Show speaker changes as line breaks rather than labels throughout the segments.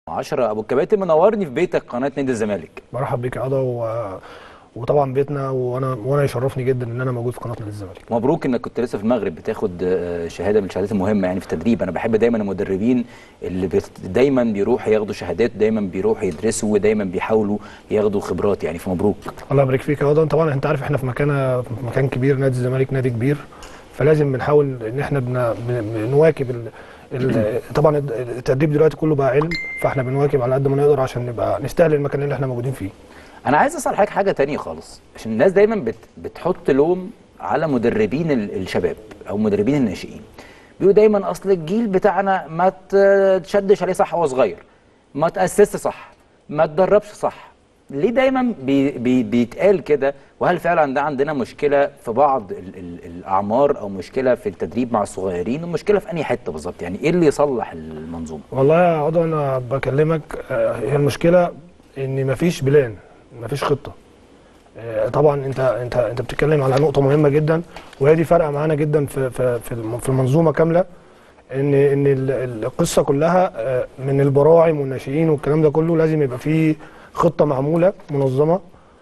10 ابو الكباتن منورني في بيتك قناه نادي الزمالك
برحب بيك يا عضا و... وطبعا بيتنا وانا وانا يشرفني جدا ان انا موجود في قناه نادي الزمالك
مبروك انك كنت لسه في المغرب بتاخد آه، شهاده من الشهادات المهمه يعني في التدريب انا بحب دايما المدربين اللي بت... دايما بيروحوا ياخدوا شهادات دايما بيروحوا يدرسوا ودايما بيحاولوا ياخدوا خبرات يعني فمبروك
الله يبارك فيك يا عضا طبعا انت عارف احنا في مكان في مكان كبير نادي الزمالك نادي كبير فلازم بنحاول ان احنا بن... بن- بنواكب ال... ال... طبعا التدريب دلوقتي كله بقى علم فاحنا بنواكب على قد ما نقدر عشان نبقى نستاهل المكان اللي احنا موجودين فيه
انا عايز اسال حضرتك حاجه تانية خالص عشان الناس دايما بت... بتحط لوم على مدربين ال- الشباب او مدربين الناشئين بيقولوا دايما اصل الجيل بتاعنا ما تشدش عليه صح وهو صغير ما تاسسش صح ما تدربش صح ليه دايما بي بي بيتقال كده وهل فعلا ده عندنا مشكله في بعض ال ال الاعمار او مشكله في التدريب مع الصغيرين ومشكله في انهي حته بالظبط يعني ايه اللي يصلح المنظومه
والله يا عضو انا بكلمك آه، هي المشكله ان مفيش بلان مفيش خطه آه، طبعا انت انت انت بتتكلم على نقطه مهمه جدا وهي دي فارقه معانا جدا في في في الم- في المنظومه كامله ان ان ال- ال- القصه كلها آه، من البراعم والناشئين والكلام ده كله لازم يبقى فيه خطه معموله منظمه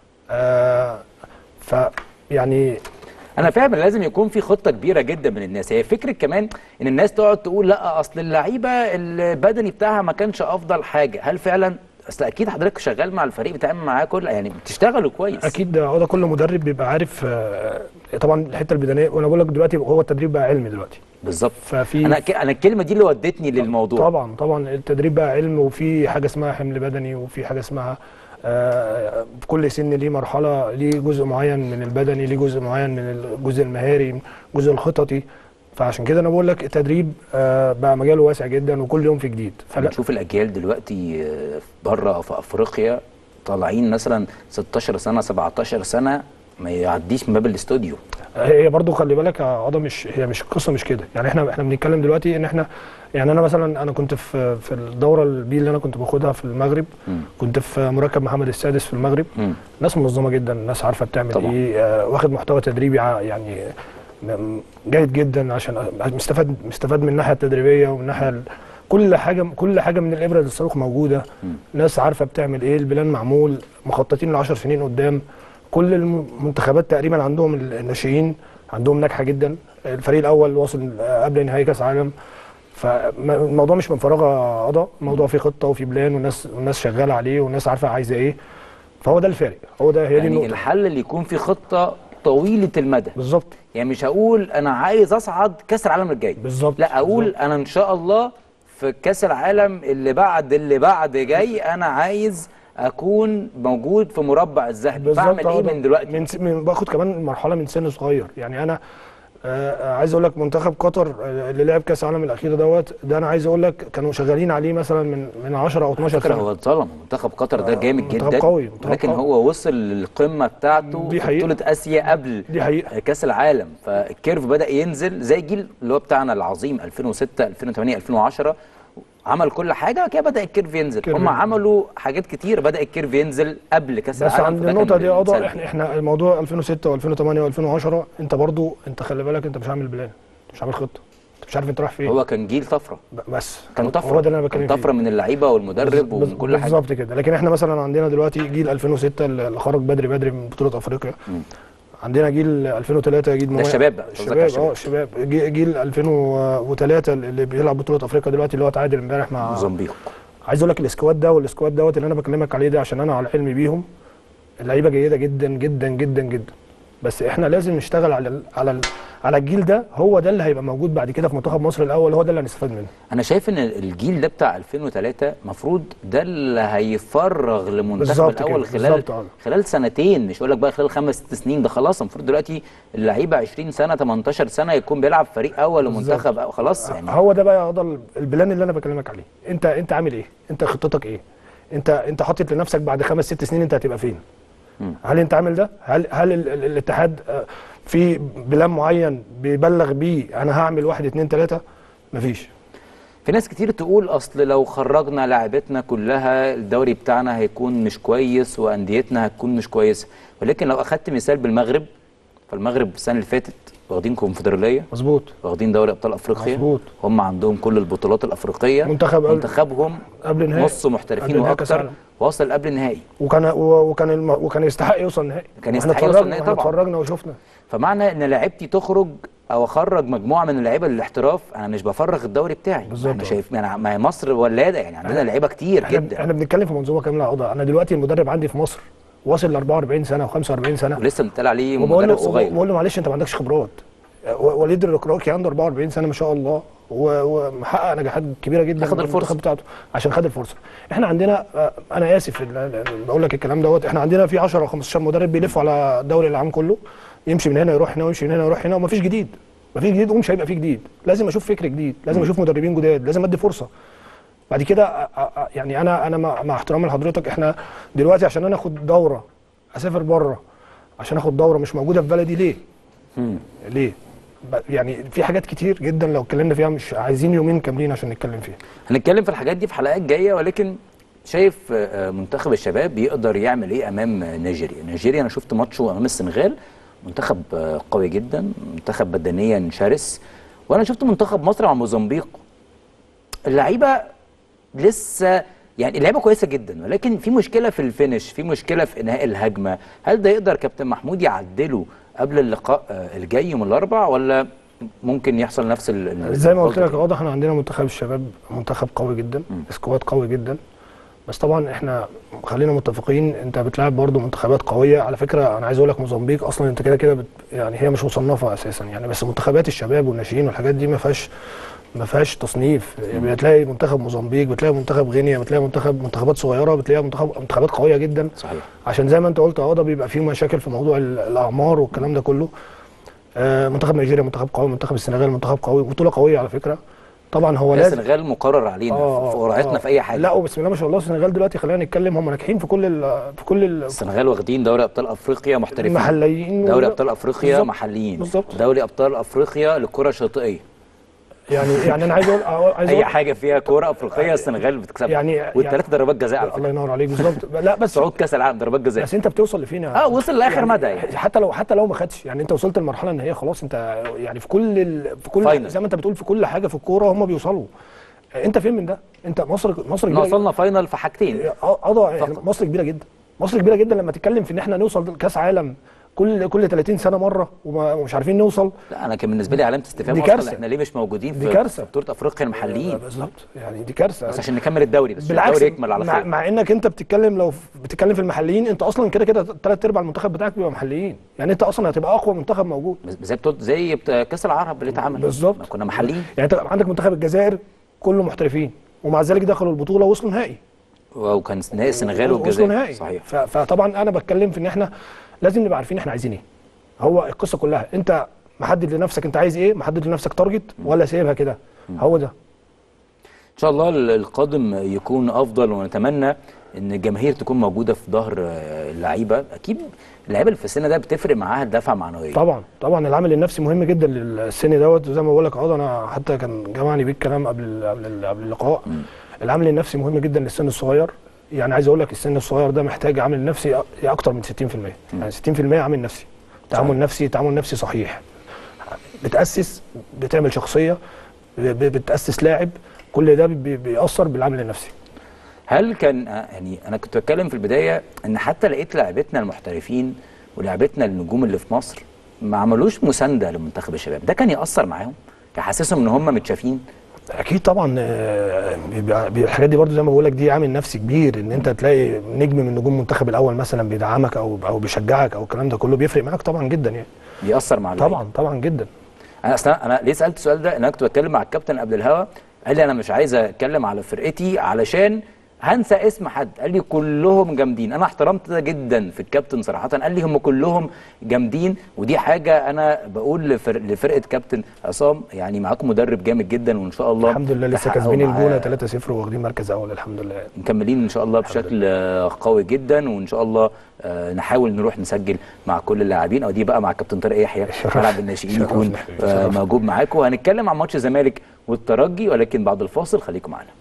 آه، ف يعني
انا فاهم إن لازم يكون في خطه كبيره جدا من الناس هي فكره كمان ان الناس تقعد تقول لا اصل اللعيبه البدني بتاعها ما كانش افضل حاجه هل فعلا اصل اكيد حضرتك شغال مع الفريق بتعمل معاه كل يعني بتشتغلوا كويس
اكيد ده ده كل مدرب بيبقى عارف آه، طبعا الحته البدنيه وانا بقول لك دلوقتي هو التدريب بقى علمي دلوقتي
بالظبط
ففي
انا ك- انا الكلمه دي اللي ودتني للموضوع
طبعا طبعا التدريب بقى علم وفي حاجه اسمها حمل بدني وفي حاجه اسمها آه، كل سن ليه مرحله ليه جزء معين من البدني ليه جزء معين من الجزء المهاري الجزء الخططي فعشان كده انا بقول لك التدريب آه، بقى مجاله واسع جدا وكل يوم في جديد فلا
بنشوف الاجيال دلوقتي آه، بره او في افريقيا طالعين مثلا 16 سنه 17 سنه ما يعديش من باب الاستوديو
هي برضو خلي بالك يا عضا مش هي مش القصه مش كده يعني احنا احنا بنتكلم دلوقتي ان احنا يعني انا مثلا انا كنت في في الدوره البي اللي انا كنت باخدها في المغرب
مم.
كنت في مركب محمد السادس في المغرب
مم.
ناس منظمه جدا ناس عارفه بتعمل
طبعا.
ايه آه واخد محتوى تدريبي ع- يعني م- جيد جدا عشان مستفاد مستفاد من الناحيه التدريبيه ومن الناحيه ال- كل حاجه كل حاجه من الابره للصاروخ موجوده
مم.
ناس عارفه بتعمل ايه البلان معمول مخططين ل 10 سنين قدام كل المنتخبات تقريبا عندهم الناشئين عندهم ناجحه جدا الفريق الاول واصل آه، قبل نهائي كاس عالم فالموضوع مش من فراغ يا قضا الموضوع فيه خطه وفيه بلان والناس والناس شغاله عليه والناس عارفه عايزه ايه فهو ده الفارق هو ده هي دي
يعني
النقطه
الحل اللي يكون في خطه طويله المدى
بالظبط
يعني مش هقول انا عايز اصعد كاس العالم الجاي
بالظبط
لا اقول
بالظبط.
انا ان شاء الله في كاس العالم اللي بعد اللي بعد جاي انا عايز اكون موجود في مربع الذهبي بعمل ايه
آه،
من دلوقتي
من, س- من باخد كمان مرحله من سن صغير يعني انا آه عايز اقول لك منتخب قطر آه، اللي لعب كاس العالم الاخير دوت ده انا عايز اقول لك كانوا شغالين عليه مثلا من من 10 او 12
فكرة
سنه
هو اتظلم منتخب قطر ده جامد
منتخب
جدا
قوي، منتخب
ولكن
قوي.
هو وصل للقمه بتاعته
دي
في
حقيقة.
بطوله اسيا قبل
دي حقيقه
كاس العالم فالكيرف بدا ينزل زي الجيل اللي هو بتاعنا العظيم 2006 2008 2010 عمل كل حاجه كده بدا الكيرف ينزل
كيرف
هم
ينزل.
عملوا حاجات كتير بدا الكيرف ينزل قبل كاس
بس
العالم
عند
فده كان
النقطه دي يا قضا
سلبي.
احنا احنا الموضوع 2006 و2008 و2010 انت برضو انت خلي بالك انت مش عامل بلان انت مش عامل خطه انت مش عارف انت رايح فين
هو كان جيل طفره
ب- بس
كان طفره
هو ده اللي انا
كان
بتكلم فيه
طفره من اللعيبه والمدرب
بز-
ومن كل حاجه
بالظبط كده لكن احنا مثلا عندنا دلوقتي جيل 2006 اللي خرج بدري بدري من بطوله افريقيا
مم.
عندنا جيل 2003 جيل مميز
الشباب بقى، قصدك على
الشباب اه الشباب جي- جيل 2003 اللي بيلعب بطوله افريقيا دلوقتي اللي هو تعادل امبارح مع
موزمبيق
عايز اقول لك السكواد ده والسكواد دوت اللي انا بكلمك عليه ده عشان انا على علم بيهم اللعيبه جيده جدا جدا جدا جدا بس احنا لازم نشتغل على ال على ال على الجيل ده هو ده اللي هيبقى موجود بعد كده في منتخب مصر الاول هو ده اللي هنستفاد منه
انا شايف ان الجيل ده بتاع 2003 المفروض ده اللي هيفرغ لمنتخب
بالظبط
الاول
كده،
خلال
بالظبط، آه.
خلال سنتين مش هقول لك بقى خلال خمس ست سنين ده خلاص المفروض دلوقتي اللعيبه 20 سنه 18 سنه يكون بيلعب فريق اول ومنتخب أو خلاص يعني
هو ده بقى يا هذا البلان اللي انا بكلمك عليه انت انت عامل ايه انت خطتك ايه انت انت حاطط لنفسك بعد خمس ست سنين انت هتبقى فين
مم.
هل انت عامل ده هل هل ال- ال- الاتحاد آه، في بلان معين بيبلغ بيه انا هعمل واحد اتنين تلاته مفيش
في ناس كتير تقول اصل لو خرجنا لاعبتنا كلها الدوري بتاعنا هيكون مش كويس وانديتنا هتكون مش كويسه ولكن لو اخدت مثال بالمغرب فالمغرب السنه اللي فاتت واخدين كونفدراليه
مظبوط
واخدين دوري ابطال افريقيا
مظبوط.
هم عندهم كل البطولات الافريقيه
منتخب قبل-
منتخبهم
قبل نهائي
نص محترفين
قبل نهائي كأس
واكتر
العالم.
واصل قبل النهائي
وكان و- وكان الم... وكان يستحق يوصل نهائي
كان
وإحنا
يستحق يوصل
اتفرجنا-
نهائي
وإحنا
طبعاً.
اتفرجنا وشفنا
فمعنى ان لعيبتي تخرج او اخرج مجموعه من اللعيبه للاحتراف انا مش بفرغ الدوري بتاعي
بالظبط.
انا شايف يعني ما هي مصر ولاده يعني عندنا لعيبه كتير
احنا
جدا
احنا بنتكلم في منظومه كامله عضله انا دلوقتي المدرب عندي في مصر واصل ل 44 سنه و45 سنه
ولسه بنتقال عليه
وبقول له
مدرب صغير
بقول له معلش انت ما عندكش خبرات و- وليد الركراكي عنده 44 سنه ما شاء الله و- ومحقق نجاحات كبيره جدا
ياخد
مع
الفرصة.
المنتخب بتاعته عشان خد الفرصه احنا عندنا آه، انا اسف ال- ال- بقول لك الكلام دوت احنا عندنا في 10 او 15 مدرب بيلفوا على الدوري العام كله يمشي من هنا يروح هنا ويمشي من هنا يروح هنا ومفيش جديد مفيش جديد ومش هيبقى فيه جديد لازم اشوف فكر جديد لازم اشوف مدربين جداد لازم ادي فرصه بعد كده أ- أ- أ- يعني انا انا مع مع احترامي لحضرتك احنا دلوقتي عشان انا اخد دوره اسافر بره عشان اخد دوره مش موجوده في بلدي ليه؟
مم.
ليه؟ ب- يعني في حاجات كتير جدا لو اتكلمنا فيها مش عايزين يومين كاملين عشان نتكلم فيها
هنتكلم في الحاجات دي في حلقات جايه ولكن شايف آه، منتخب الشباب يقدر يعمل ايه امام نيجيريا نيجيريا انا شفت ماتشه امام السنغال منتخب آه، قوي جدا منتخب بدنيا شرس وانا شفت منتخب مصر مع موزمبيق اللعيبه لسه يعني اللعيبه كويسه جدا ولكن في مشكله في الفينش في مشكله في انهاء الهجمه هل ده يقدر كابتن محمود يعدله قبل اللقاء آه، الجاي يوم الاربعاء ولا ممكن يحصل نفس ال- ال-
زي ما قلت
الغلطة
لك
دي؟
واضح احنا عندنا منتخب الشباب منتخب قوي جدا سكواد قوي جدا بس طبعا احنا خلينا متفقين انت بتلعب برضو منتخبات قويه على فكره انا عايز اقول لك موزمبيق اصلا انت كده كده بت يعني هي مش مصنفه اساسا يعني بس منتخبات الشباب والناشئين والحاجات دي ما فيهاش ما فيهاش تصنيف يعني بتلاقي منتخب موزمبيق بتلاقي منتخب غينيا بتلاقي منتخب منتخبات صغيره بتلاقي منتخب منتخبات قويه جدا
صحيح
عشان زي ما انت قلت اه ده بيبقى فيه مشاكل في موضوع ال- الاعمار والكلام ده كله آه منتخب نيجيريا منتخب قوي منتخب السنغال منتخب قوي بطوله قويه على فكره طبعا هو
هي
لازم
السنغال مقرر علينا
آه،
في قرعتنا
آه.
في اي حاجه
لا وبسم الله ما شاء الله السنغال دلوقتي خلينا نتكلم هم ناجحين في كل ال في كل ال-
السنغال واخدين دوري ابطال افريقيا محترفين
المحليين
دوري
و-
ابطال افريقيا
بالظبط.
محليين
بالظبط.
دوري ابطال افريقيا للكره الشاطئيه
يعني يعني انا عايز اقول عايز
اي
اقول
حاجه فيها كوره افريقيه السنغال بتكسبها
يعني-
والثلاث ضربات جزاء على
الله
فكره
ينور عليك بالظبط لا بس
صعود كاس العالم ضربات جزاء
بس انت بتوصل لفين يا-
اه وصل لاخر مدى يعني
حتى لو حتى لو ما خدش يعني انت وصلت لمرحله ان هي خلاص انت يعني في كل ال... في كل
فاينل.
زي ما انت بتقول في كل حاجه في الكوره هم بيوصلوا انت فين من ده انت مصر مصر
احنا
كبيره
وصلنا فاينل في حاجتين
قضى
فقط.
مصر كبيره جدا مصر كبيره جدا لما تتكلم في ان احنا نوصل كاس عالم كل كل 30 سنه مره وما- ومش عارفين نوصل
لا انا كان بالنسبه لي علامه استفهام
دي
اصلا
كارثة.
احنا ليه مش موجودين
دي
في
كارثة.
في بطوله افريقيا المحليين
بالظبط يعني دي كارثه
بس عشان نكمل الدوري بس عشان
بالعكس
الدوري يكمل على
مع,
خير
مع انك انت بتتكلم لو ف- بتتكلم في المحليين انت اصلا كده كده ثلاث ارباع المنتخب بتاعك بيبقى محليين يعني انت اصلا هتبقى اقوى منتخب موجود
زي بطولة زي بت- كاس العرب اللي اتعمل
بالظبط.
ما كنا محليين
يعني انت عندك منتخب الجزائر كله محترفين ومع ذلك دخلوا البطوله وصلوا نهائي
وكان نهائي السنغال
وصلوا
والجزائر
نهائي
صحيح
ف- فطبعا انا بتكلم في ان احنا لازم نبقى عارفين احنا عايزين ايه هو القصه كلها انت محدد لنفسك انت عايز ايه محدد لنفسك تارجت ولا سايبها كده هو ده
ان شاء الله ال- القادم يكون افضل ونتمنى ان الجماهير تكون موجوده في ظهر آه، اللعيبه اكيد اللعيبه اللي في السن ده بتفرق معاها الدفعه معنويه
طبعا طبعا العامل النفسي مهم جدا للسن دوت وزي ما بقول لك اه انا حتى كان جمعني بيه الكلام قبل ال- قبل ال- قبل اللقاء العامل النفسي مهم جدا للسن الصغير يعني عايز اقول لك السن الصغير ده محتاج عامل نفسي أ- اكتر من 60% يعني 60% عامل نفسي تعامل
صحيح.
نفسي تعامل نفسي صحيح بتاسس بتعمل شخصيه ب- ب- بتاسس لاعب كل ده بي- بيأثر بالعامل النفسي
هل كان آه، يعني انا كنت بتكلم في البدايه ان حتى لقيت لعيبتنا المحترفين ولعيبتنا النجوم اللي في مصر ما عملوش مسانده لمنتخب الشباب ده كان ياثر معاهم يحسسهم ان هم متشافين
اكيد طبعا آه، بيبقى بيبقى الحاجات دي برضو زي ما بقول لك دي عامل نفسي كبير ان انت تلاقي نجم من نجوم المنتخب الاول مثلا بيدعمك او او بيشجعك او الكلام ده كله بيفرق معاك طبعا جدا يعني
بيأثر مع اللعيبة.
طبعا طبعا جدا
انا اصلا انا ليه سالت السؤال ده ان انا كنت بتكلم مع الكابتن قبل الهوا قال لي انا مش عايز اتكلم على فرقتي علشان هنسى اسم حد قال لي كلهم جامدين انا احترمت ده جدا في الكابتن صراحه قال لي هم كلهم جامدين ودي حاجه انا بقول لفر... لفرقه كابتن عصام يعني معاكم مدرب جامد جدا وان شاء الله
الحمد لله لسه
تحققوا
كاسبين
معاه-
الجونه 3-0 واخدين مركز اول الحمد لله
مكملين ان شاء الله بشكل آه، قوي جدا وان شاء الله آه، نحاول نروح نسجل مع كل اللاعبين او دي بقى مع كابتن طارق يحيى
شرف.
ملعب الناشئين
شرف.
يكون آه،
شرف.
موجود معاكم وهنتكلم عن ماتش الزمالك والترجي ولكن بعد الفاصل خليكم معانا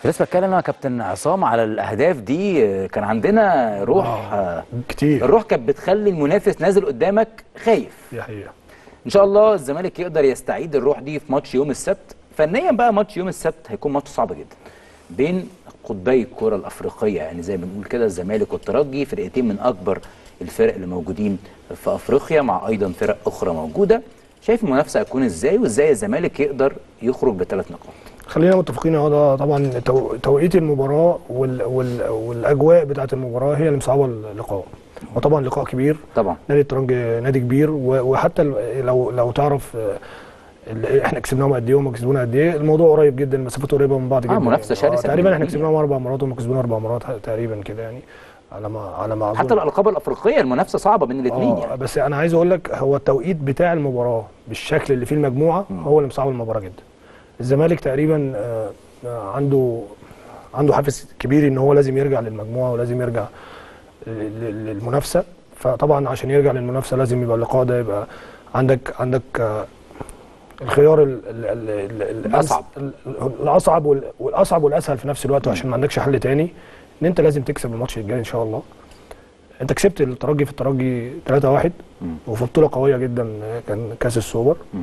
لسه بتكلم انا يا كابتن عصام على الاهداف دي آه، كان عندنا روح آه،
كتير
الروح كانت بتخلي المنافس نازل قدامك خايف
دي حقيقه
ان شاء الله الزمالك يقدر يستعيد الروح دي في ماتش يوم السبت فنيا بقى ماتش يوم السبت هيكون ماتش صعب جدا بين قطبي الكره الافريقيه يعني زي ما بنقول كده الزمالك والترجي فرقتين من اكبر الفرق اللي موجودين في افريقيا مع ايضا فرق اخرى موجوده شايف المنافسه هتكون ازاي وازاي الزمالك يقدر يخرج بثلاث نقاط
خلينا متفقين اه ده طبعا تو- توقيت المباراه وال وال والاجواء بتاعه المباراه هي اللي مصعبه اللقاء وطبعا لقاء كبير
طبعا
نادي الترجي نادي كبير و- وحتى ال- لو لو تعرف آه، ال- احنا كسبناهم قد ايه وهم كسبونا قد ايه الموضوع قريب جدا المسافات قريبه من بعض جدا
منافسة
يعني.
شرسة
تقريبا احنا
بين
كسبناهم اربع مرات وهم كسبونا اربع مرات تقريبا كده يعني على ما على ما اظن
حتى الالقاب الافريقيه المنافسه صعبه بين الاثنين
آه
يعني
بس انا عايز اقول لك هو التوقيت بتاع المباراه بالشكل اللي فيه المجموعه هو اللي مصعب المباراه جدا الزمالك تقريبا آه، آه، عنده عنده حافز كبير ان هو لازم يرجع للمجموعه ولازم يرجع لل- لل- للمنافسه فطبعا عشان يرجع للمنافسه لازم يبقى اللقاء ده يبقى عندك عندك آه، الخيار ال- ال- ال- ال- الأمس-
الأصعب.
ال- ال- الاصعب وال- والاصعب والاسهل في نفس الوقت عشان ما عندكش حل تاني ان انت لازم تكسب الماتش الجاي ان شاء الله انت كسبت الترجي في الترجي 3-1
مم.
وفي بطوله قويه جدا آه، كان كاس السوبر
مم.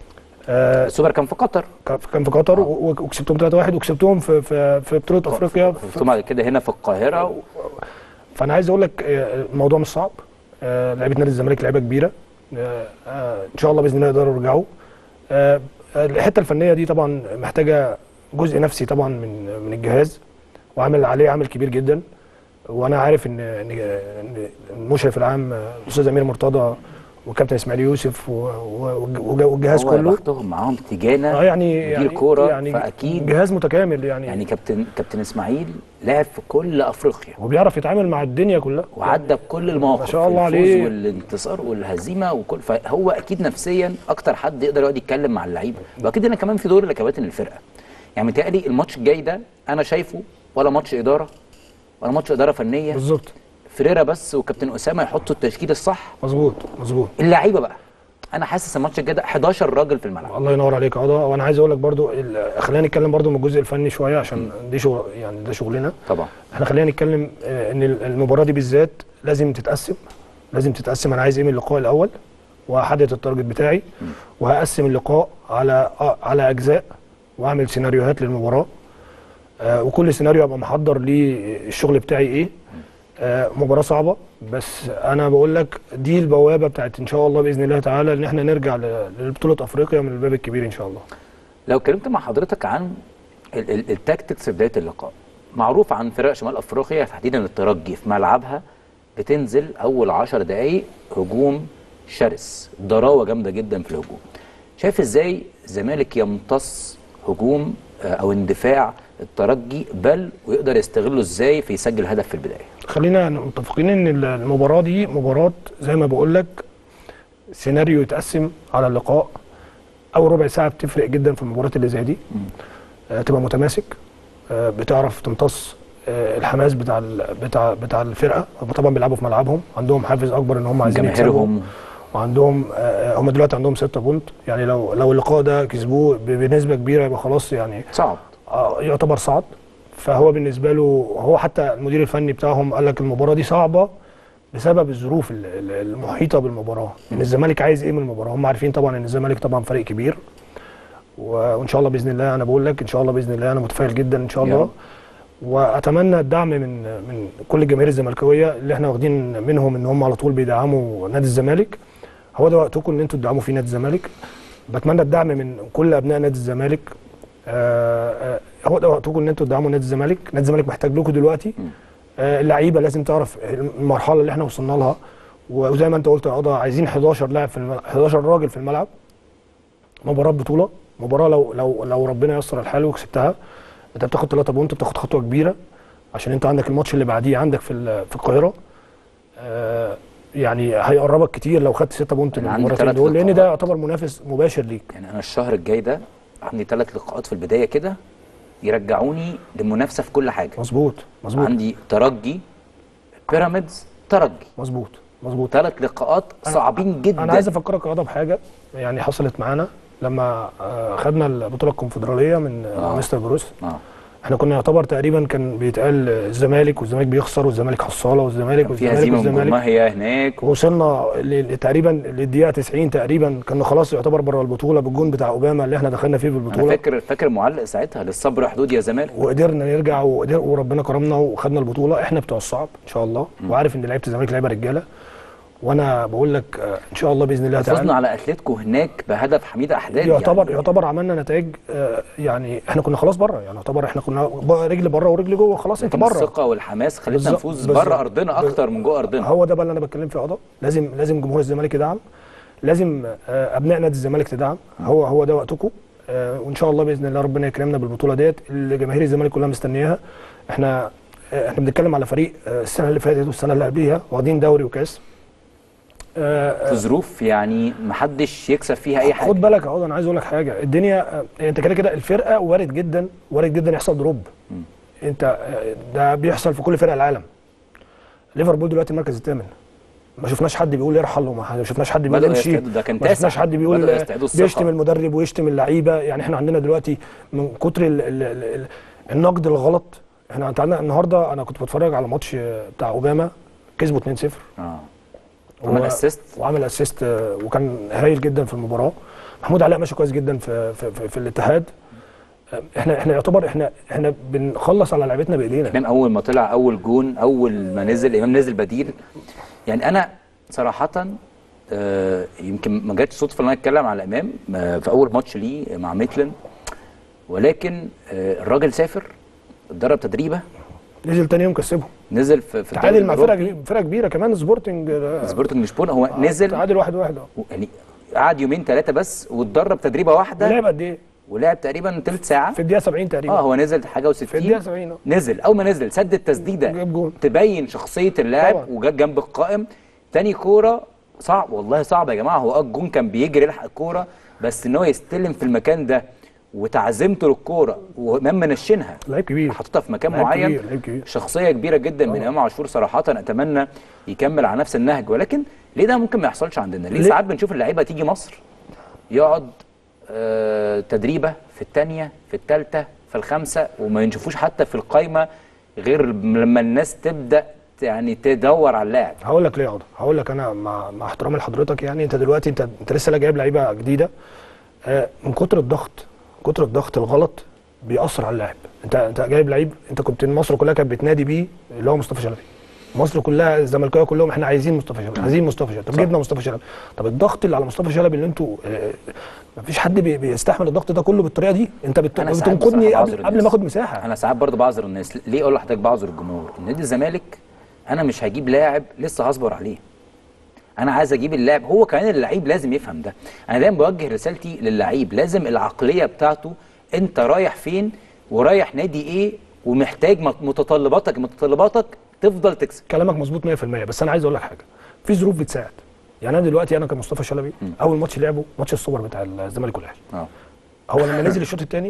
آه
السوبر كان في قطر
كان كان في قطر و- و- وكسبتهم 3-1 وكسبتهم في في في بطوله افريقيا ف-
ثم بعد كده هنا في القاهره و...
فانا عايز اقول لك آه، الموضوع مش صعب آه، لعيبه نادي الزمالك لعيبه كبيره آه، آه، ان شاء الله باذن الله يقدروا يرجعوا آه، آه، الحته الفنيه دي طبعا محتاجه جزء نفسي طبعا من من الجهاز وعامل عليه عامل كبير جدا وانا عارف ان ان إن المشرف العام آه، الاستاذ امير مرتضى وكابتن اسماعيل يوسف و- و- والج- والجهاز
هو يا
كله
بختهم معاهم تيجانا
اه يعني
مدير
يعني
كوره
يعني
فاكيد
جهاز متكامل يعني,
يعني كابتن كابتن اسماعيل لعب في كل افريقيا
وبيعرف يتعامل مع الدنيا كلها
وعدى بكل المواقف
ما شاء الله
الفوز
عليه.
والانتصار والهزيمه وكل فهو اكيد نفسيا اكتر حد يقدر يقعد يتكلم مع اللعيبه واكيد هنا كمان في دور لكباتن الفرقه يعني متهيألي الماتش الجاي ده انا شايفه ولا ماتش اداره ولا ماتش اداره فنيه
بالظبط
فريرا بس وكابتن اسامه يحطوا التشكيل الصح
مظبوط مظبوط
اللعيبه بقى انا حاسس الماتش الجاي ده 11 راجل في الملعب
الله ينور عليك يا قضا وانا عايز اقول لك برضو ال- خلينا نتكلم برضو من الجزء الفني شويه عشان دي شغل يعني ده شغلنا
طبعا
احنا خلينا نتكلم آه، ان ال- المباراه دي بالذات لازم تتقسم لازم تتقسم انا عايز ايه من اللقاء الاول وهحدد التارجت بتاعي وهقسم اللقاء على آه، على اجزاء واعمل سيناريوهات للمباراه آه، وكل سيناريو ابقى محضر ليه الشغل بتاعي ايه آه، مباراه صعبه بس انا بقول لك دي البوابه بتاعت ان شاء الله باذن الله تعالى ان احنا نرجع ل- لبطوله افريقيا من الباب الكبير ان شاء الله
لو اتكلمت مع حضرتك عن ال- ال- التاكتكس في بدايه اللقاء معروف عن فرق شمال افريقيا تحديدا الترجي في ملعبها بتنزل اول 10 دقائق هجوم شرس ضراوه جامده جدا في الهجوم شايف ازاي الزمالك يمتص هجوم آه، او اندفاع الترجي بل ويقدر يستغله ازاي في يسجل هدف في البدايه
خلينا متفقين ان المباراه دي مباراه زي ما بقول لك سيناريو يتقسم على اللقاء اول ربع ساعه بتفرق جدا في المباريات اللي زي دي آه تبقى متماسك آه بتعرف تمتص آه الحماس بتاع ال- بتاع بتاع الفرقه هم طبعا بيلعبوا في ملعبهم عندهم حافز اكبر ان هم عايزين يكسبوا
جماهيرهم
وعندهم آه هم دلوقتي عندهم 6 بونت يعني لو لو اللقاء ده كسبوه ب- بنسبه كبيره يبقى خلاص يعني
صعب
آه، يعتبر صعد فهو بالنسبه له هو حتى المدير الفني بتاعهم قال لك المباراه دي صعبه بسبب الظروف ال- ال- المحيطه بالمباراه ان الزمالك عايز ايه من المباراه هم عارفين طبعا ان الزمالك طبعا فريق كبير و- وان شاء الله باذن الله انا بقول لك ان شاء الله باذن الله انا متفائل جدا ان شاء
يا
الله
رب.
واتمنى الدعم من من كل الجماهير الزملكاويه اللي احنا واخدين منهم ان هم على طول بيدعموا نادي الزمالك هو ده وقتكم ان انتوا تدعموا فيه نادي الزمالك بتمنى الدعم من كل ابناء نادي الزمالك آه، آه، هو ده وقتكم ان انتوا تدعموا نادي الزمالك نادي الزمالك محتاج لكم دلوقتي آه، اللعيبه لازم تعرف المرحله اللي احنا وصلنا لها وزي ما انت قلت يا قضا عايزين 11 لاعب في الملعب 11 راجل في الملعب مباراه بطوله مباراه لو لو لو ربنا ييسر الحال وكسبتها انت بتاخد 3 بونت بتاخد خطوه كبيره عشان انت عندك الماتش اللي بعديه عندك في ال- في القاهره آه، يعني هيقربك كتير لو خدت 6 بونت من
أنا عندي
المباراتين
تلات
دول لان ده
لقاءات.
يعتبر منافس مباشر ليك
يعني انا الشهر الجاي ده عندي ثلاث لقاءات في البدايه كده يرجعوني للمنافسه في كل حاجه
مظبوط مظبوط
عندي ترجي بيراميدز ترجي
مظبوط مظبوط
ثلاث لقاءات صعبين جدا
انا عايز افكرك يا غضب بحاجه يعني حصلت معانا لما آه، خدنا البطوله الكونفدراليه من آه.
آه.
مستر بروس
اه
احنا كنا يعتبر تقريبا كان بيتقال الزمالك والزمالك بيخسر والزمالك حصاله والزمالك
في
والزمالك
هزيمه من
والزمالك
جماهية هناك
وصلنا ل- تقريبا للدقيقه 90 تقريبا كنا خلاص يعتبر بره البطوله بالجون بتاع اوباما اللي احنا دخلنا فيه
انا
بالبطوله
فاكر فاكر معلق ساعتها للصبر حدود يا زمالك
وقدرنا نرجع وقدر وربنا كرمنا وخدنا البطوله احنا بتوع الصعب ان شاء الله وعارف ان لعيبه الزمالك لعيبه رجاله وانا بقول لك آه، ان شاء الله باذن الله
فزنا
تعالى
على اتلتيكو هناك بهدف حميد احداد
يعتبر
يعني
يعتبر عملنا نتائج آه، يعني احنا كنا خلاص بره يعني يعتبر احنا كنا ب- رجل بره ورجل جوه خلاص انت
لكن
بره
الثقه والحماس خلتنا
بالظبط-
نفوز
بالظبط.
بره ارضنا اكتر من جوه ارضنا
هو ده بقى اللي انا بتكلم فيه قضاء لازم لازم جمهور الزمالك يدعم لازم آه، ابناء نادي الزمالك تدعم هو هو ده وقتكم آه، وان شاء الله باذن الله ربنا يكرمنا بالبطوله ديت اللي جماهير الزمالك كلها مستنياها احنا آه، احنا بنتكلم على فريق آه، السنه اللي فاتت والسنه اللي قبليها واخدين دوري وكاس آه،
في ظروف يعني محدش يكسب فيها اي حاجه
خد بالك اهو انا عايز اقول لك حاجه الدنيا آه، انت كده كده الفرقه وارد جدا وارد جدا يحصل دروب انت آه، ده بيحصل في كل فرق العالم ليفربول دلوقتي المركز الثامن ما شفناش حد بيقول يرحل وما شفناش حد بيقول
بدأوا
امشي
يستعدوا، ده كان
ما شفناش
تاسع.
حد بيقول
بدأوا يستعدوا الثقة.
بيشتم المدرب ويشتم اللعيبه يعني احنا عندنا دلوقتي من كتر ال ال ال ال النقد الغلط احنا انت عندنا النهارده انا كنت بتفرج على ماتش آه، بتاع اوباما كسبوا 2-0
اه عمل
و-
اسيست
وعمل اسيست آه، وكان هايل جدا في المباراه محمود علاء ماشي كويس جدا في في, في, في الاتحاد آه، احنا احنا يعتبر احنا احنا بنخلص على لعيبتنا بايدينا
امام اول ما طلع اول جون اول ما نزل امام نزل بديل يعني انا صراحه آه يمكن ما جاتش صدفه ان انا اتكلم على امام آه في اول ماتش ليه مع ميتلن ولكن آه الراجل سافر اتدرب تدريبه
نزل تاني يوم كسبهم
نزل في في
تعادل مع فرقه
الأوروبي.
كبيرة- فرقه كبيره كمان سبورتنج آه،
سبورتنج لشبونه هو نزل
تعادل واحد واحد اه
يعني قعد يومين ثلاثه بس واتدرب تدريبه واحده
ولعب قد ايه؟
ولعب تقريبا ثلث ساعه
في الدقيقه 70 تقريبا
اه هو نزل حاجه و60
في الدقيقه 70 اه
نزل اول ما نزل سدد تسديده
جاب جون.
تبين شخصيه اللاعب
طبعا.
وجت جنب القائم تاني كوره صعب والله صعب يا جماعه هو اه الجون كان بيجري يلحق الكوره بس ان هو يستلم في المكان ده وتعزيمته للكوره وامام منشنها
لعيب كبير
حاططها في مكان
لعيب
معين
كبير، لعيب كبير.
شخصيه كبيره جدا من امام عاشور صراحه اتمنى يكمل على نفس النهج ولكن ليه ده ممكن ما يحصلش عندنا ليه
ليه؟
ساعات بنشوف اللعيبه تيجي مصر يقعد آه تدريبه في الثانيه في الثالثه في الخامسه وما نشوفوش حتى في القايمه غير لما الناس تبدا يعني تدور على اللاعب
هقول لك ليه يا عضو هقول لك انا مع, مع احترامي لحضرتك يعني انت دلوقتي انت انت لسه لا جايب لعيبه جديده آه، من كتر الضغط كتر الضغط الغلط بيأثر على اللاعب انت انت جايب لعيب انت كنت مصر كلها كانت بتنادي بيه اللي هو مصطفى شلبي مصر كلها الزملكاويه كلهم احنا عايزين مصطفى شلبي عايزين مصطفى شلبي طب جبنا مصطفى شلبي طب الضغط اللي على مصطفى شلبي اللي انتوا آه، مفيش حد بي- بيستحمل الضغط ده كله بالطريقه دي انت بت-
أنا ساعات
بتنقذني
بصراحة
قبل
بعذر
قبل
الناس.
ما اخد مساحه
انا ساعات برضه بعذر الناس ليه اقول لحضرتك بعذر الجمهور نادي الزمالك انا مش هجيب لاعب لسه هصبر عليه انا عايز اجيب اللاعب هو كمان اللعيب لازم يفهم ده انا دايما بوجه رسالتي للعيب لازم العقليه بتاعته انت رايح فين ورايح نادي ايه ومحتاج مت- متطلباتك متطلباتك تفضل تكسب
كلامك مظبوط 100% بس انا عايز اقول لك حاجه في ظروف بتساعد يعني انا دلوقتي انا كمصطفى شلبي اول ماتش لعبه ماتش السوبر بتاع الزمالك والاهلي
اه
هو لما نزل الشوط الثاني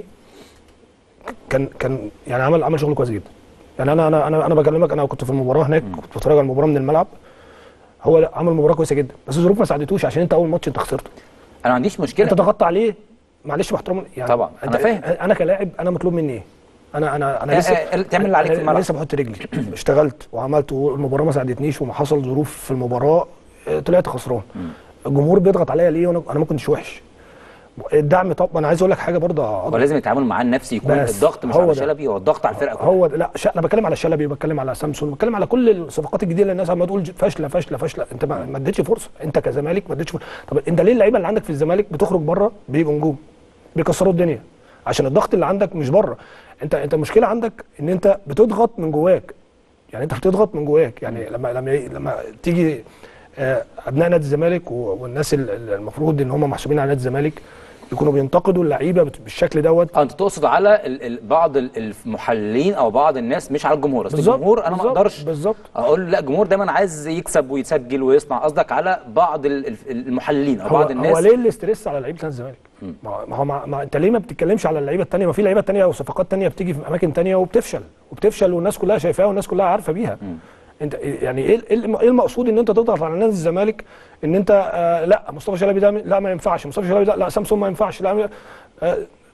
كان كان يعني عمل عمل شغل كويس جدا يعني انا انا انا انا بكلمك انا كنت في المباراه هناك كنت بتفرج على المباراه من الملعب هو لا، عمل مباراه كويسه جدا بس الظروف ما ساعدتوش عشان انت اول ماتش انت خسرته
انا ما عنديش مشكله
انت ضغطت عليه معلش باحترام يعني
طبعا،
انت
أنا فاهم.
انا كلاعب انا مطلوب مني ايه انا انا انا
آه،
لسه
آه، تعمل اللي عليك في
أنا
الملعب.
لسه بحط رجلي اشتغلت وعملت والمباراه ما ساعدتنيش وما حصل ظروف في المباراه آه، طلعت خسران الجمهور بيضغط عليا ليه وانا انا ما كنتش وحش الدعم طب انا عايز اقول لك حاجه برضه يا عضو.
ولازم التعامل مع النفسي يكون
بس
الضغط مش
هو
على
ده.
شلبي هو الضغط على الفرقه كلها
هو لا ش... انا بتكلم على شلبي بتكلم على سامسون بتكلم على كل الصفقات الجديده اللي الناس عماله تقول فاشله فاشله فاشله انت ما ما اديتش فرصه انت كزمالك ما اديتش فرصه طب انت ليه اللعيبه اللي عندك في الزمالك بتخرج بره بيبقوا نجوم بيكسروا الدنيا عشان الضغط اللي عندك مش بره انت انت المشكله عندك ان انت بتضغط من جواك يعني انت بتضغط من جواك يعني لما لما لما تيجي آه، ابناء نادي الزمالك و- والناس ال- ال- المفروض ان هم محسوبين على نادي الزمالك يكونوا بينتقدوا اللعيبه بت- بالشكل دوت
اه انت تقصد على ال ال بعض ال- المحللين او بعض الناس مش على الجمهور اصل
بالظبط،
الجمهور انا ما
بالظبط،
اقدرش
بالظبط.
اقول لا الجمهور دايما عايز يكسب ويسجل ويصنع قصدك على بعض ال- ال- المحللين او
هو
بعض الناس
هو ليه الاستريس على لعيبه نادي الزمالك؟ ما ما هو ما, ما انت ليه ما بتتكلمش على اللعيبه الثانيه؟ ما في لعيبه ثانيه وصفقات ثانيه بتيجي في اماكن ثانيه وبتفشل وبتفشل والناس كلها شايفاها والناس كلها عارفه بيها. انت يعني ايه ايه الم- ايه المقصود ان انت تضغط على نادي الزمالك ان انت آه لا مصطفى شلبي ده لا ما ينفعش مصطفى شلبي ده لا سامسون ما ينفعش لا آه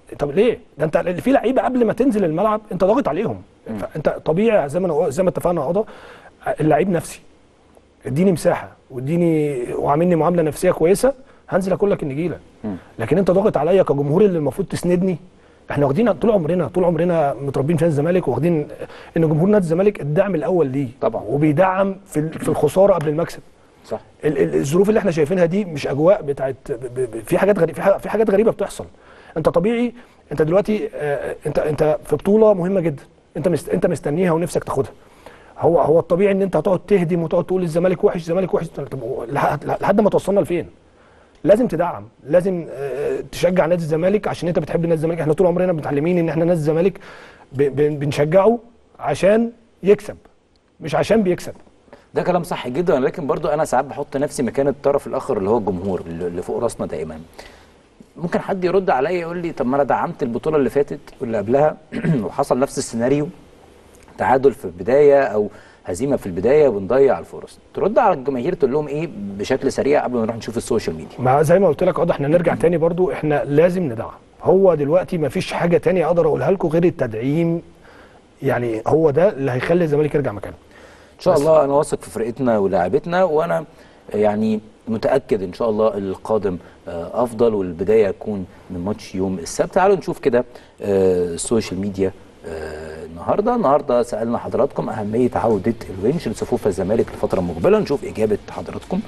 طب ليه؟ ده انت في لعيبه قبل ما تنزل الملعب انت ضاغط عليهم فانت طبيعي زي ما أنا- زي ما اتفقنا يا عضو اللعيب نفسي اديني مساحه واديني وعاملني معامله نفسيه كويسه هنزل اكل لك النجيله لكن انت ضاغط عليا كجمهور اللي المفروض تسندني احنا واخدين طول عمرنا طول عمرنا متربيين في نادي الزمالك واخدين ان جمهور نادي الزمالك الدعم الاول ليه
طبعا.
وبيدعم في ال- في الخساره قبل المكسب
صح
ال- ال- الظروف اللي احنا شايفينها دي مش اجواء بتاعت ب- ب- ب- في حاجات غريبه في ح- في حاجات غريبه بتحصل انت طبيعي انت دلوقتي آه، انت انت في بطوله مهمه جدا انت مست انت مستنيها ونفسك تاخدها هو هو الطبيعي ان انت هتقعد تهدم وتقعد تقول الزمالك وحش الزمالك وحش طب هو لح- لحد ما توصلنا لفين لازم تدعم لازم آه، تشجع نادي الزمالك عشان انت بتحب نادي الزمالك احنا طول عمرنا متعلمين ان احنا نادي الزمالك ب- ب- بنشجعه عشان يكسب مش عشان بيكسب
ده كلام صح جدا ولكن برضو انا ساعات بحط نفسي مكان الطرف الاخر اللي هو الجمهور اللي اللي فوق راسنا دائما ممكن حد يرد عليا يقول لي طب ما انا دعمت البطوله اللي فاتت واللي قبلها وحصل نفس السيناريو تعادل في البدايه او هزيمه في البدايه وبنضيع الفرص ترد على الجماهير تقول لهم ايه بشكل سريع قبل ما نروح نشوف السوشيال ميديا
ما زي ما قلت لك اه احنا نرجع تاني برضو احنا لازم ندعم هو دلوقتي ما فيش حاجه تانية اقدر اقولها لكم غير التدعيم يعني هو ده اللي هيخلي الزمالك يرجع مكانه
ان شاء الله انا واثق في فرقتنا ولاعبتنا وانا يعني متاكد ان شاء الله القادم آه، افضل والبدايه تكون من ماتش يوم السبت تعالوا نشوف كده آه، السوشيال ميديا آه، النهارده النهارده سالنا حضراتكم اهميه عوده الونش لصفوف الزمالك الفتره المقبله نشوف اجابه حضراتكم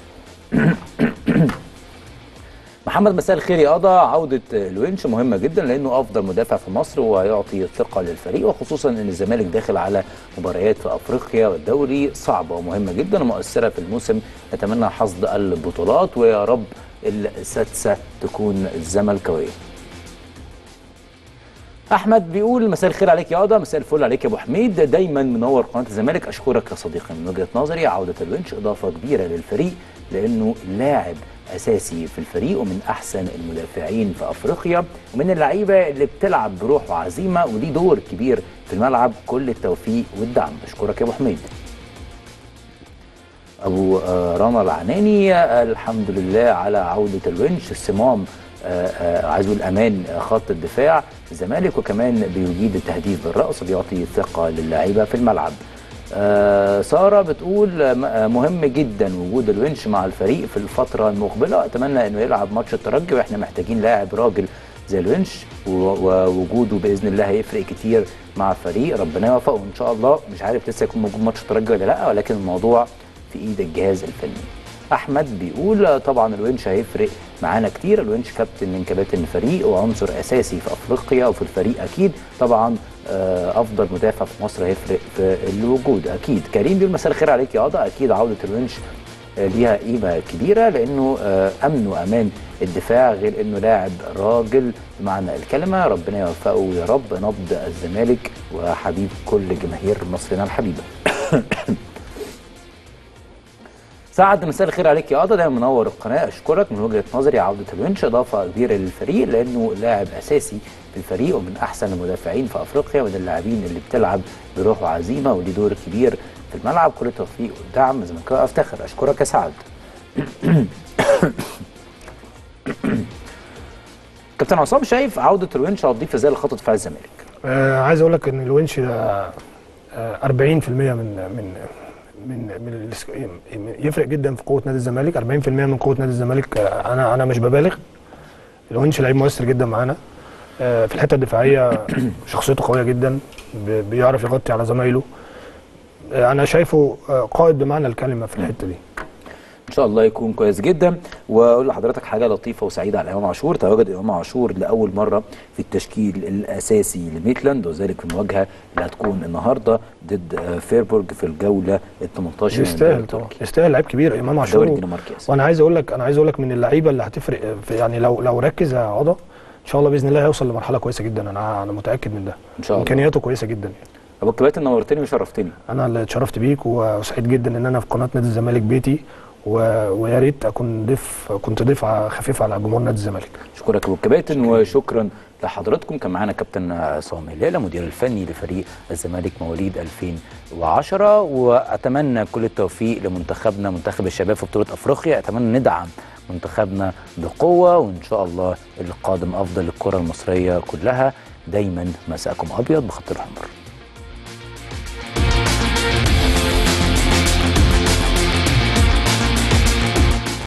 محمد مساء الخير يا قضا عودة الونش مهمة جدا لأنه أفضل مدافع في مصر وهيعطي ثقة للفريق وخصوصا أن الزمالك داخل على مباريات في أفريقيا والدوري صعبة ومهمة جدا ومؤثرة في الموسم نتمنى حصد البطولات ويا رب السادسة تكون الزملكاوية احمد بيقول مساء الخير عليك يا قضا مساء الفل عليك يا ابو حميد دايما منور قناه الزمالك اشكرك يا صديقي من وجهه نظري عوده الونش اضافه كبيره للفريق لانه لاعب اساسي في الفريق ومن احسن المدافعين في افريقيا ومن اللعيبه اللي بتلعب بروح وعزيمه وليه دور كبير في الملعب كل التوفيق والدعم بشكرك يا ابو حميد ابو آه، رنا العناني آه، الحمد لله على عوده الونش الصمام آه، آه، عايز اقول امان آه، خط الدفاع الزمالك وكمان بيجيد التهديف بالراس وبيعطي ثقه للاعيبه في الملعب آه، ساره بتقول آه، م- آه، مهم جدا وجود الونش مع الفريق في الفتره المقبله اتمنى انه يلعب ماتش الترجي واحنا محتاجين لاعب راجل زي الونش و- ووجوده باذن الله هيفرق كتير مع الفريق ربنا يوفقه ان شاء الله مش عارف لسه يكون موجود ماتش الترجي ولا لا ولكن الموضوع في ايد الجهاز الفني احمد بيقول آه، طبعا الونش هيفرق معانا كتير الونش كابتن من كباتن الفريق وعنصر اساسي في افريقيا وفي الفريق اكيد طبعا آه، افضل مدافع في مصر هيفرق في الوجود اكيد كريم بيقول مساء الخير عليك يا قضا اكيد عوده الونش آه، ليها قيمه كبيره لانه آه، امن وامان الدفاع غير انه لاعب راجل بمعنى الكلمه ربنا يوفقه يا رب نبض الزمالك وحبيب كل جماهير مصرنا الحبيبه سعد مساء الخير عليك يا قضا دايما منور القناه اشكرك من وجهه نظري عوده الونش اضافه كبيره للفريق لانه لاعب اساسي في الفريق ومن احسن المدافعين في افريقيا ومن اللاعبين اللي بتلعب بروح وعزيمه وليه دور كبير في الملعب كل التوفيق والدعم زملكاوي افتخر اشكرك يا سعد كابتن عصام شايف عوده الونش هتضيف ازاي لخط دفاع الزمالك
آه عايز اقول لك ان الونش ده آه 40% من من من من الس- يفرق جدا في قوه نادي الزمالك 40% من قوه نادي الزمالك آه انا انا مش ببالغ الونش لعيب مؤثر جدا معانا آه في الحته الدفاعيه شخصيته قويه جدا ب- بيعرف يغطي على زمايله آه انا شايفه آه قائد بمعنى الكلمه في الحته دي
ان شاء الله يكون كويس جدا واقول لحضرتك حاجه لطيفه وسعيده على امام عاشور تواجد امام عاشور لاول مره في التشكيل الاساسي لميتلاند وذلك في المواجهه اللي هتكون النهارده ضد آه، فيربورج في الجوله ال 18 من الدوري
يستاهل طبعا
التركي.
يستاهل لعيب كبير امام
الدوري
عاشور
الدنماركي آسف.
وانا عايز اقول لك انا عايز اقول لك من اللعيبه اللي هتفرق في يعني لو لو ركز يا عضا ان شاء الله باذن الله هيوصل لمرحله كويسه جدا انا انا متاكد من ده
ان شاء الله
امكانياته كويسه جدا
ابو الكباتن نورتني وشرفتني
انا اللي اتشرفت بيك وسعيد جدا ان انا في قناه نادي الزمالك بيتي و... ويا ريت اكون ضيف كنت ضيف ع- خفيف على جمهور نادي الزمالك
اشكرك يا ابو الكباتن وشكرا لحضراتكم كان معانا كابتن عصام هلال المدير الفني لفريق الزمالك مواليد 2010 واتمنى كل التوفيق لمنتخبنا منتخب الشباب في بطوله افريقيا اتمنى ندعم منتخبنا بقوه وان شاء الله القادم افضل للكره المصريه كلها دايما مساءكم ابيض بخط الاحمر